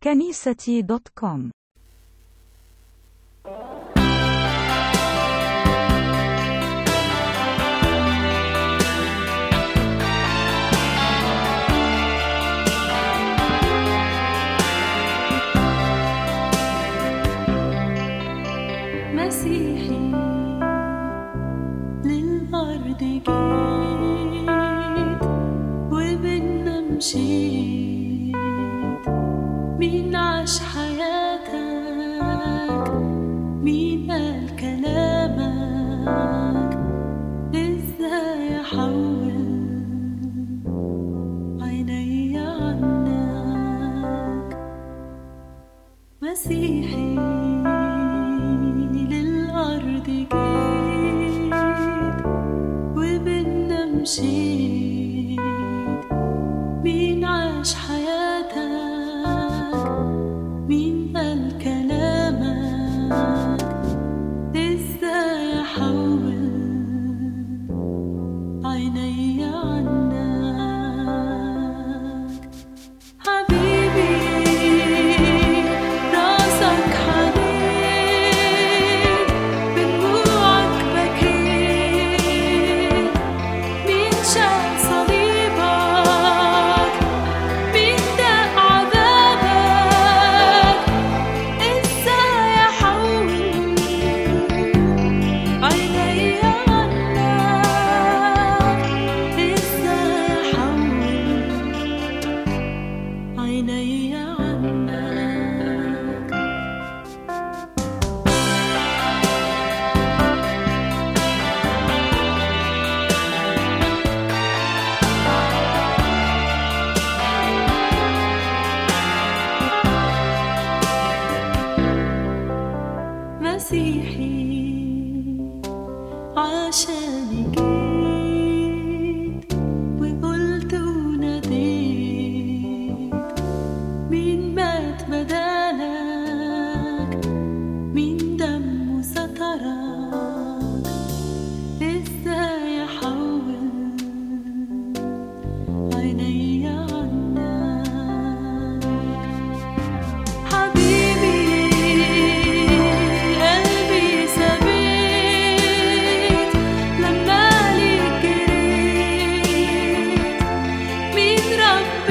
كنيستي دوت كوم مسيحي للأرض جيت وبينا مشيت مين عاش حياتك مين قال كلامك ازاي احول عيني عنك مسيحي للأرض جيت وبينا مشيت مين عاش حياتك مين قال كلامك ازاي احول عيني عنك حبيبي راسك حنين بدموعك بكيت مين شاف صليبك مين داق عذابك ازاي احول عيني عنك ازاي احول عيني عنك مسيحي عشاني جيت وقلت وناديت مين مات بدالك مين دمه سترك ازاي احول عيني عنك حبيبي قلبي سبيت لما ليك جريت مين رب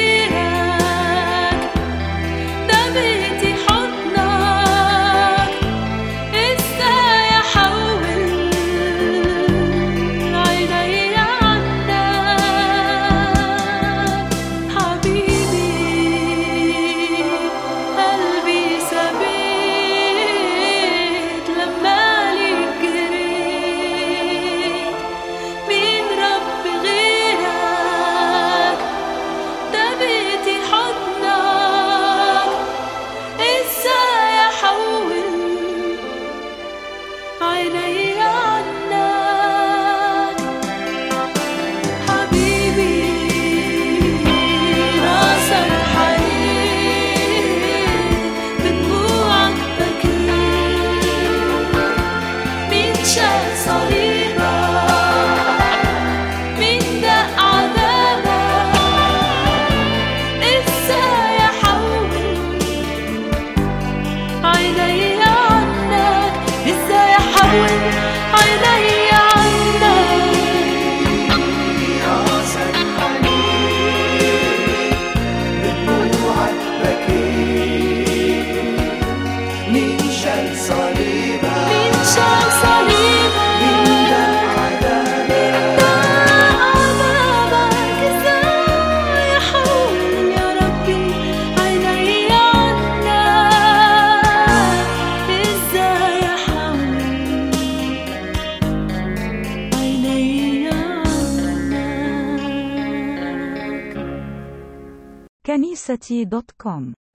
غيرك ده بيتي حضنك ازاي احول عيني عنك حبيبي قلبي سبيت لما ليك جريت مين رب غيرك ده بيتي حضنك ازاي احول عيني عنك حبيبي راسك حنين بدموعك بكيت مين شال صليبك مين دق عذابك ازاي احول عيني عنك ازاي احول عيني عنك راسك حنين بدموعك بكيت مين شال صليبك مين شال صليبك مين دق عذابك عذابك ازاي احول يا ربي عيني عنك ازاي احول عيني عنك كنيستي دوت كوم